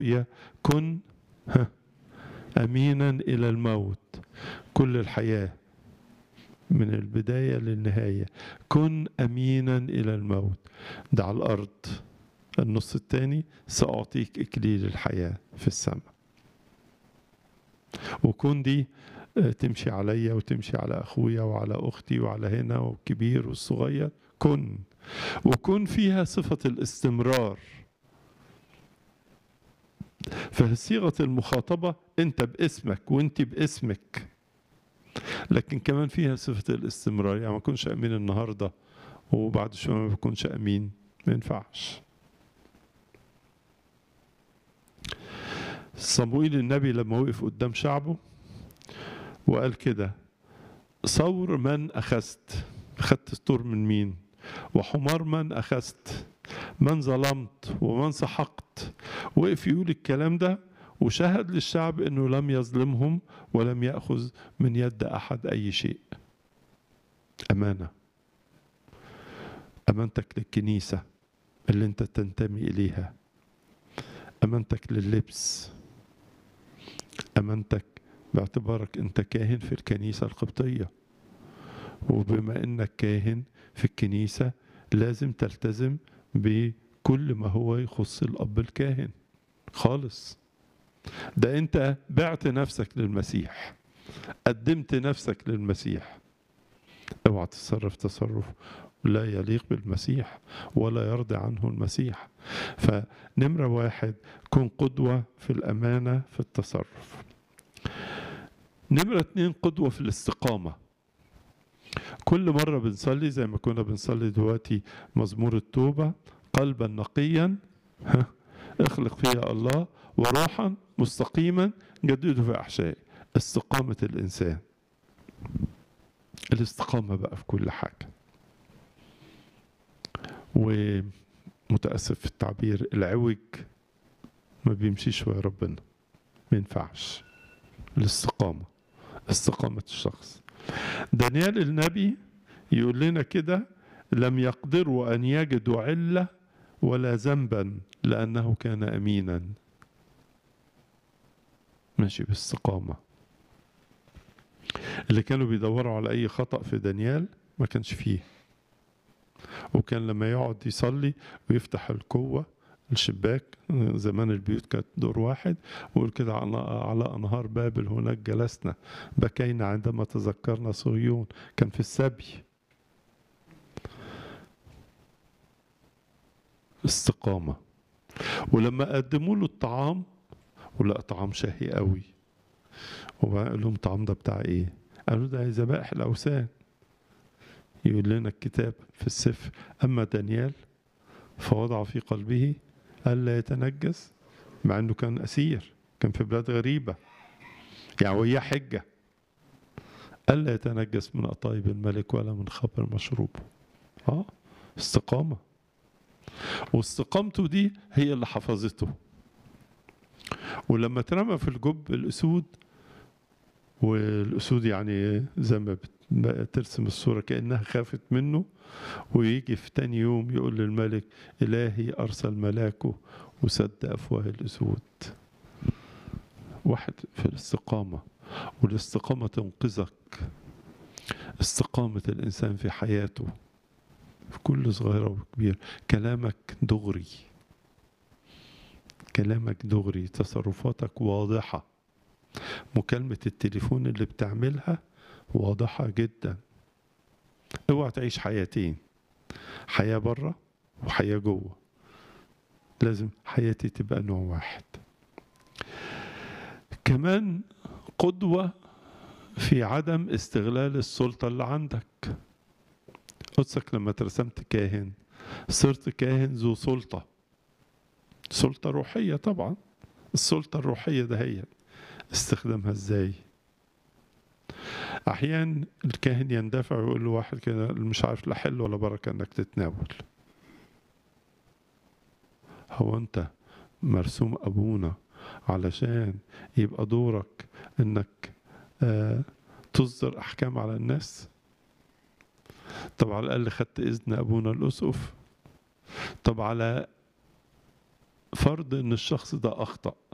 يا كن ها امينا الى الموت كل الحياه من البدايه للنهايه كن امينا الى الموت ده على الارض النص الثاني ساعطيك اكليل الحياه في السماء وكن دي تمشي عليا وتمشي على اخويا وعلى اختي وعلى هنا والكبير والصغير كن وكن فيها صفه الاستمرار فصيغه المخاطبه انت باسمك وانت باسمك لكن كمان فيها صفه الاستمرار يعني ما اكونش امين النهارده وبعد شويه ما بكونش امين ما ينفعش صموئيل النبي لما وقف قدام شعبه وقال كده ثور من أخذت أخذت الثور من مين وحمار من أخذت من ظلمت ومن سحقت وقف يقول الكلام ده وشهد للشعب انه لم يظلمهم ولم ياخذ من يد احد اي شيء امانه امانتك للكنيسه اللي انت تنتمي اليها امانتك لللبس امانتك باعتبارك انت كاهن في الكنيسه القبطيه وبما انك كاهن في الكنيسه لازم تلتزم بكل ما هو يخص الاب الكاهن خالص ده انت بعت نفسك للمسيح قدمت نفسك للمسيح اوعى تتصرف تصرف لا يليق بالمسيح ولا يرضي عنه المسيح فنمرة واحد كن قدوة في الأمانة في التصرف نمرة اتنين قدوة في الاستقامة كل مرة بنصلي زي ما كنا بنصلي دلوقتي مزمور التوبة قلبا نقيا اخلق فيها الله وروحا مستقيما جدده في أحشائي استقامة الإنسان الاستقامة بقى في كل حاجة ومتأسف في التعبير العوج ما بيمشيش ويا ربنا ما ينفعش الاستقامة استقامة الشخص دانيال النبي يقول لنا كده لم يقدروا أن يجدوا علة ولا ذنبا لأنه كان أمينا ماشي باستقامة اللي كانوا بيدوروا على أي خطأ في دانيال ما كانش فيه وكان لما يقعد يصلي ويفتح القوة الشباك زمان البيوت كانت دور واحد ويقول كده على, على أنهار بابل هناك جلسنا بكينا عندما تذكرنا صهيون كان في السبي استقامة ولما قدموا له الطعام ولقى طعام شهي قوي وقال لهم الطعام ده بتاع ايه قالوا ده ذبائح الاوثان يقول لنا الكتاب في السفر اما دانيال فوضع في قلبه الا يتنجس مع انه كان اسير كان في بلاد غريبه يعني وياه حجه الا يتنجس من قطايب الملك ولا من خبر مشروبه اه استقامه واستقامته دي هي اللي حفظته ولما اترمى في الجب الاسود والاسود يعني زي ما ترسم الصوره كانها خافت منه ويجي في تاني يوم يقول للملك الهي ارسل ملاكه وسد افواه الاسود واحد في الاستقامه والاستقامه تنقذك استقامه الانسان في حياته في كل صغيره وكبير كلامك دغري كلامك دغري تصرفاتك واضحه مكالمة التليفون اللي بتعملها واضحة جدا اوعى تعيش حياتين حياة بره وحياة جوه لازم حياتي تبقى نوع واحد كمان قدوة في عدم استغلال السلطة اللي عندك قدسك لما ترسمت كاهن صرت كاهن ذو سلطة سلطة روحية طبعا السلطة الروحية ده هي استخدامها ازاي احيانا الكاهن يندفع ويقول له واحد كده مش عارف لا حل ولا بركه انك تتناول هو انت مرسوم ابونا علشان يبقى دورك انك آه تصدر احكام على الناس طب على الاقل خدت اذن ابونا الاسقف طب على فرض ان الشخص ده اخطأ